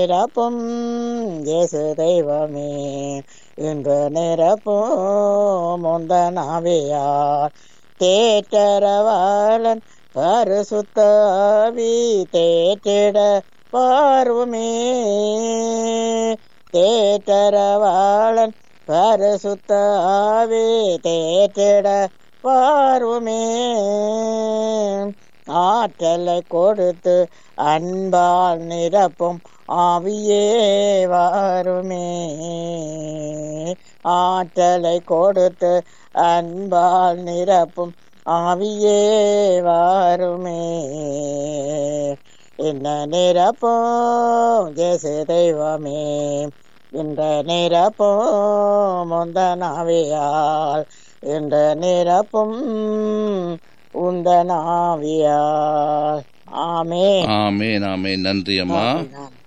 நிரப்பும் இயேசு தெய்வமே இன்று நிரப்பும் முந்தனாவியார் தேற்றரவாளன் பரிசுத்தாவி தேற்றிட பார்வுமே தேற்றரவாளன் பரிசுத்தாவி தேற்றிட பார்வுமே ஆற்றலை கொடுத்து அன்பால் நிரப்பும் ஆவியே வாருமே ஆற்றலை கொடுத்து அன்பால் நிரப்பும் ஆவியே வாருமே இந்த நிரப்பும் ஜேசு தெய்வமே இந்த நிரப்பும் முந்தனாவியால் இந்த நிரப்பும் உந்தனாவியால் ஆமே ஆமேன் ஆமேன் நன்றி அம்மா ஆமென், ஆமென்.